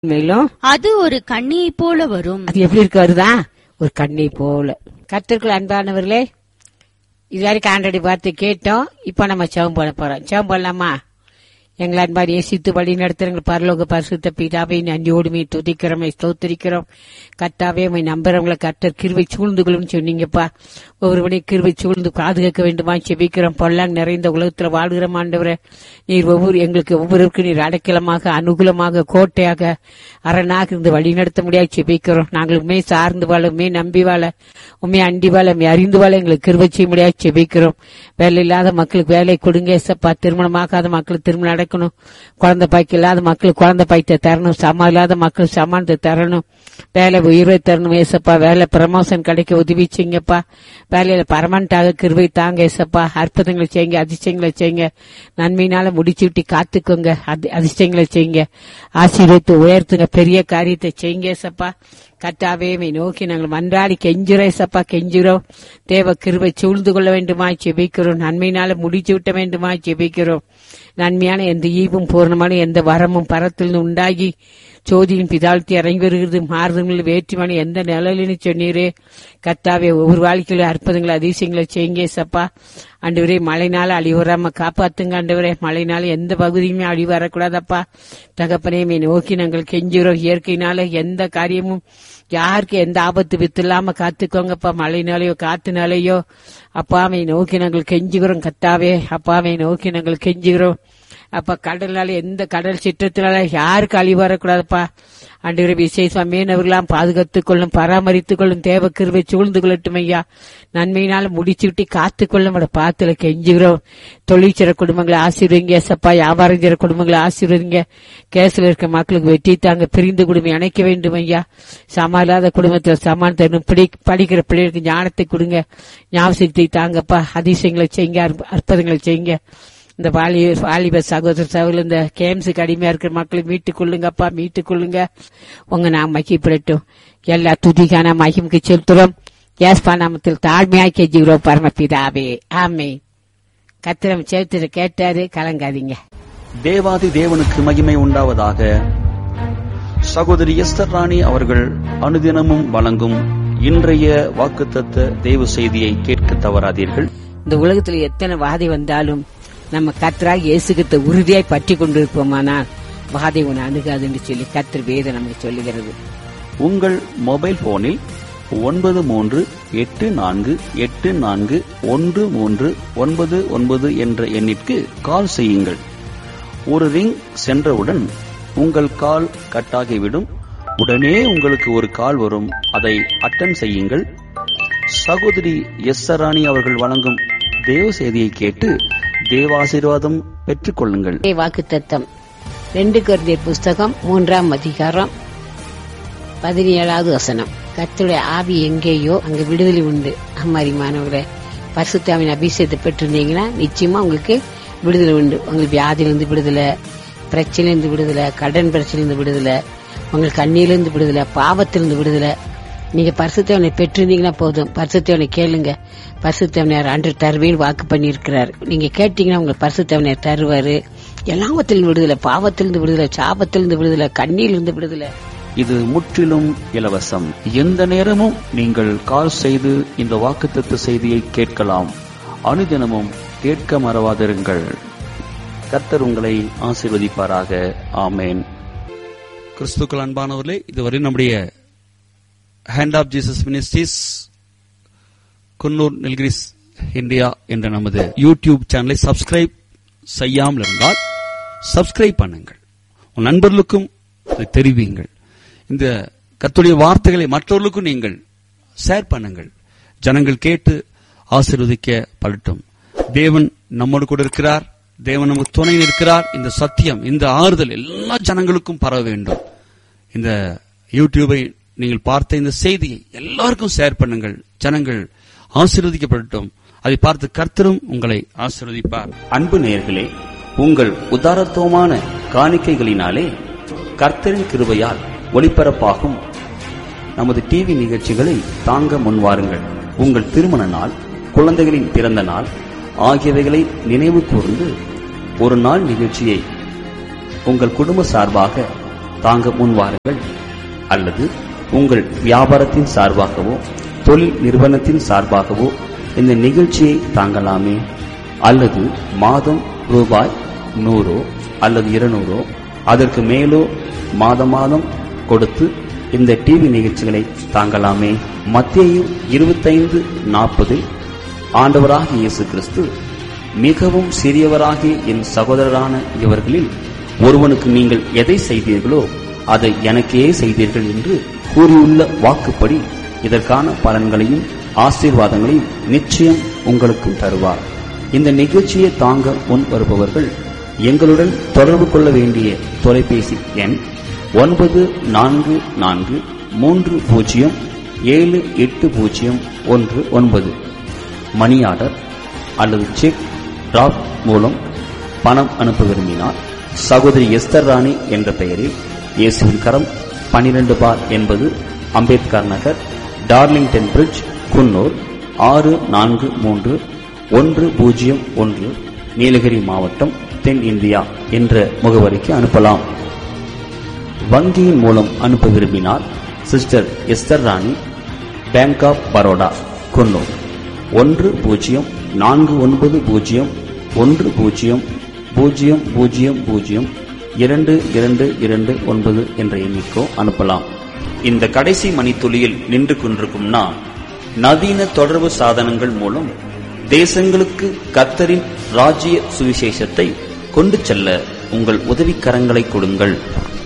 மேலும் அது ஒரு கண்ணியைப் போல வரும் அது எப்படி இருக்கு வருதா ஒரு கண்ணை போல கத்திற்குள் அன்பானவர்களே இது வரைக்கும் ஆண்டடி பார்த்து கேட்டோம் இப்போ நம்ம செவம் பண்ண போறோம் செவம் பண்ணலாமா எங்களை அன்பார் ஏசித்து வழி நடத்துறங்க பரலோக பரிசுத்த பீடாவை நன்றியோடுமே துதிக்கிறோம் ஸ்தோத்திரிக்கிறோம் கத்தாவே உமை நம்புறவங்களை கர்த்தர் கிருவை சூழ்ந்துகளும் சொன்னீங்கப்பா ஒவ்வொருவனையும் கிருவை சூழ்ந்து பாதுகாக்க வேண்டுமா செபிக்கிறோம் பொல்லாங் நிறைந்த உலகத்துல வாழ்கிற ஆண்டவரே நீர் ஒவ்வொரு எங்களுக்கு ஒவ்வொருவருக்கும் நீர் அடைக்கலமாக அனுகூலமாக கோட்டையாக அரணாக இருந்து வழி நடத்த முடியாது செபிக்கிறோம் நாங்கள் உண்மை சார்ந்து வாழ உண்மை நம்பி வாழ உண்மை அண்டி வாழ உண்மை அறிந்து வாழ எங்களுக்கு கிருவை செய்ய முடியாது செபிக்கிறோம் வேலை இல்லாத மக்களுக்கு வேலை கொடுங்க ஏசப்பா திருமணமாகாத மக்களுக்கு திருமணம் நடக்கணும் குழந்தை பாய்க்கு இல்லாத மக்களுக்கு குழந்தை பாய்த்தை தரணும் சமா இல்லாத மக்கள் சமானத்தை தரணும் வேலை உயிரை தரணும் ஏசப்பா வேலை ப்ரமோஷன் கிடைக்க உதவி செய்யுங்கப்பா வேலையில பரமண்டாக கிருவை தாங்க ஏசப்பா அற்புதங்களை செய்யுங்க அதிசயங்களை செய்யுங்க நன்மையினால முடிச்சு விட்டு காத்துக்கோங்க அதி- அதிசயங்களை செய்யுங்க ஆசீர்வத்து உயர்த்துங்க பெரிய காரியத்தை செய்யுங்க ஏசப்பா கத்தாவே மை நோக்கி நாங்கள் மன்றாடி கெஞ்சுறோம் ஏசப்பா கெஞ்சுறோம் தேவ கிருபை சூழ்ந்து கொள்ள வேண்டுமா ஜெபிக்கிறோம் நன்மையினால முடிச்சு விட்ட வேண்டுமா ஜெபிக்கிறோம் நன்மையான எந்த ஈவும் பூர்ணமான எந்த வரமும் பரத்திலிருந்து உண்டாகி சோதியின் பிதாழ்த்தி இறங்கி வருகிறது மாறுதல்கள் வேற்றுமான எந்த நிலையிலும் சொன்னீரே கத்தாவே ஒவ்வொரு வாழ்க்கையிலும் அற்புதங்களை அதிசயங்களை செய்யுங்க சப்பா ஆண்டவரே மழைனால அழிவு வராம காப்பாத்துங்க ஆண்டவரே மழைனால எந்த பகுதியுமே அழிவு வரக்கூடாதப்பா தகப்பனே மீ நோக்கி நாங்கள் கெஞ்சுறோம் இயற்கையினால எந்த காரியமும் யாருக்கு எந்த ஆபத்து வித்து இல்லாம காத்துக்கோங்கப்பா மழைனாலேயோ காத்துனாலேயோ அப்பாவை நோக்கி நாங்கள் கெஞ்சுகிறோம் கத்தாவே அப்பாவை நோக்கி நாங்கள் கெஞ்சுகிறோம் அப்ப கடல்னால எந்த கடல் சிற்றத்தினால யாருக்கு அழிவு வரக்கூடாதுப்பா அன்றைய விசேஷம் மீனவர்களாம் பாதுகாத்துக் கொள்ளும் பராமரித்துக் கொள்ளும் தேவ கிருபை சூழ்ந்து கொள்ளட்டும் ஐயா நன்மையினால முடிச்சு விட்டு காத்துக் கொள்ளும் உங்களோட பாத்துல கெஞ்சுகிறோம் தொழிற்சிற குடும்பங்களை ஆசீர்வதிங்க சப்பா வியாபாரம் செய்யற குடும்பங்களை ஆசீர்வதிங்க கேஸ்ல இருக்க மக்களுக்கு வெற்றி தாங்க பிரிந்து குடும்பம் இணைக்க வேண்டும் ஐயா சமா இல்லாத குடும்பத்தில் சமான் தரணும் பிடி படிக்கிற பிள்ளைகளுக்கு ஞானத்தை கொடுங்க ஞாபகத்தை தாங்கப்பா அதிசயங்களை செய்யுங்க அற்ப- அற்புதங்களை செய்யுங்க இந்த வாலி வாலிப சகோதர சகோதரர் இந்த கேம்ஸுக்கு அடிமையா இருக்கிற மக்களை மீட்டுக் கொள்ளுங்கப்பா மீட்டுக் கொள்ளுங்க உங்க நாம் மகிப்படட்டும் எல்லா துதிக்கான மகிமுக்கு செலுத்துறோம் ஏஸ்பா நாமத்தில் தாழ்மையாய் கெஞ்சுகிறோம் பரமபிதாவே ஆமே கத்திரம் சேர்த்து கேட்டாரு கலங்காதீங்க தேவாதி தேவனுக்கு மகிமை உண்டாவதாக சகோதரி எஸ்தர் ராணி அவர்கள் அனுதினமும் வழங்கும் இன்றைய வாக்குத்தத்த தேவ செய்தியை கேட்க தவறாதீர்கள் இந்த உலகத்துல எத்தனை வாதை வந்தாலும் நம்ம கத்தராக இயேசுகிட்ட உறுதியாய் பற்றி கொண்டிருப்போமானால் வாதை உன்னை அணுகாதுன்னு சொல்லி கத்திர வேதம் நமக்கு சொல்லுகிறது உங்கள் மொபைல் போனில் ஒன்பது மூன்று எட்டு நான்கு எட்டு நான்கு ஒன்று மூன்று ஒன்பது ஒன்பது என்ற எண்ணிற்கு கால் செய்யுங்கள் ஒரு ரிங் சென்றவுடன் உங்கள் கால் கட்டாகிவிடும் உடனே உங்களுக்கு ஒரு கால் வரும் அதை அட்டன் செய்யுங்கள் சகோதரி எஸ் ராணி அவர்கள் வழங்கும் தேவ செய்தியை கேட்டு தேவாசீர்வாதம் பெற்றுக்கொள்ளுங்கள் வாக்கு தத்தம் ரெண்டு குருந்தியர் புஸ்தகம் மூன்றாம் அதிகாரம் பதினேழாவது வசனம் கர்த்தருடைய ஆவி எங்கேயோ அங்க விடுதலை உண்டு அம்மாரி மாணவர்களே பரிசுத்தாவின் அபிஷேகத்தை பெற்றிருந்தீங்கன்னா நிச்சயமா உங்களுக்கு விடுதலை உண்டு உங்களுக்கு வியாதியிலிருந்து விடுதலை பிரச்சனையிலிருந்து விடுதலை கடன் பிரச்சனையிலிருந்து விடுதலை உங்களுக்கு கண்ணியிலிருந்து விடுதலை பாவத்திலிருந்து விடுதலை நீங்க பரிசுத்தவனை பெற்றிருந்தீங்கன்னா போதும் பரிசுத்தவனை கேளுங்க பரிசுத்தவனையார் அன்று தருவேன் வாக்கு பண்ணியிருக்கிறார் நீங்க கேட்டீங்கன்னா உங்களுக்கு பரிசுத்தவனையார் தருவாரு எல்லாவத்திலிருந்து விடுதலை பாவத்திலிருந்து விடுதலை சாபத்திலிருந்து விடுதலை கண்ணியிலிருந்து விடுதலை இது முற்றிலும் இலவசம் எந்த நேரமும் நீங்கள் கால் செய்து இந்த வாக்குத்தத்த செய்தியை கேட்கலாம் அனுதினமும் கேட்க மறவாதிருங்கள் கர்த்தர் உங்களை ஆசீர்வதிப்பாராக ஆமேன் கிறிஸ்துக்கள் அன்பானவர்களே இதுவரை நம்முடைய hand of Jesus ministries Coonoor Nilgiris India என்ற நமது யூடியூப் சேனலை சப்ஸ்கிரைப் செய்யாமல் இருந்தால் சப்ஸ்கிரைப் பண்ணுங்கள் உன் நண்பர்களுக்கும் இதை தெரிவியுங்கள் இந்த கர்த்தருடைய வார்த்தைகளை மற்றவர்களுக்கும் நீங்கள் ஷேர் பண்ணுங்கள் ஜனங்கள் கேட்டு ஆசீர்வதிக்க படட்டும் தேவன் நம்மோடு கூட இருக்கிறார் தேவன் நமக்கு துணை இருக்கிறார் இந்த சத்தியம் இந்த ஆறுதல் எல்லா ஜனங்களுக்கும் பரவ வேண்டும் இந்த யூடியூபை நீங்கள் பார்த்த இந்த செய்தியை எல்லாருக்கும் ஷேர் பண்ணுங்கள் ஜனங்கள் ஆசீர்வதிக்கப்படட்டும் அதை பார்த்து கர்த்தரும் உங்களை ஆசீர்வதிப்பார் அன்பு நேயர்களே உங்கள் உதாரத்துவமான காணிக்கைகளினாலே கர்த்தரின் கிருபையால் ஒளிபரப்பாகும் நமது டிவி நிகழ்ச்சிகளை தாங்க முன்வாருங்கள் உங்கள் திருமண நாள் குழந்தைகளின் பிறந்த நாள் ஆகியவைகளை நினைவு கூர்ந்து ஒரு நாள் நிகழ்ச்சியை உங்கள் குடும்ப சார்பாக தாங்க முன்வாருங்கள் அல்லது உங்கள் வியாபாரத்தின் சார்பாகவோ தொழில் நிறுவனத்தின் சார்பாகவோ இந்த நிகழ்ச்சியை தாங்கலாமே அல்லது மாதம் ரூபாய் நூறோ அல்லது இருநூறோ அதற்கு மேலோ மாத மாதம் கொடுத்து இந்த டிவி நிகழ்ச்சிகளை தாங்கலாமே மத்திய இருபத்தைந்து நாற்பதில் ஆண்டவராகிய இயேசு கிறிஸ்து மிகவும் சிறியவராகிய என் சகோதரரான இவர்களில் ஒருவனுக்கு நீங்கள் எதை செய்தீர்களோ அதை எனக்கே செய்தீர்கள் என்று கூறியுள்ள வாக்குப்படி இதற்கான பலன்களையும் ஆசீர்வாதங்களையும் நிச்சயம் உங்களுக்கு தருவார் இந்த நிகழ்ச்சியை தாங்க முன் வருபவர்கள் எங்களுடன் தொடர்பு கொள்ள வேண்டிய தொலைபேசி எண் ஒன்பது நான்கு நான்கு மூன்று பூஜ்ஜியம் ஏழு எட்டு பூஜ்ஜியம் ஒன்று ஒன்பது மணி ஆர்டர் அல்லது செக் டிராப் மூலம் பணம் அனுப்ப விரும்பினார் சகோதரி எஸ்தர் ராணி என்ற பெயரில் இயேசுவின் கரம் பனிரெண்டு பார் என்பது அம்பேத்கர் நகர் டார்லிங்டன் பிரிட்ஜ் குன்னூர் ஆறு நான்கு மூன்று ஒன்று பூஜ்ஜியம் ஒன்று நீலகிரி மாவட்டம் தென் இந்தியா என்ற முகவரிக்கு அனுப்பலாம் வங்கியின் மூலம் அனுப்ப விரும்பினால் sister Esther Rani bank of Baroda Coonoor ஒன்று பூஜ்ஜியம் நான்கு ஒன்பது பூஜ்ஜியம் ஒன்று பூஜ்ஜியம் பூஜ்ஜியம் பூஜ்ஜியம் பூஜ்ஜியம் இரண்டு இரண்டு இரண்டு ஒன்பது என்ற எண்ணிக்கோ அனுப்பலாம் இந்த கடைசி மணித்துளியில் நின்று கொண்டிருக்கும் நான் நவீன தொடர்பு சாதனங்கள் மூலம் தேசங்களுக்கு கத்தரின் ராஜ்ய சுவிசேஷத்தை கொண்டு செல்ல உங்கள் உதவிக்கரங்களை கொடுங்கள்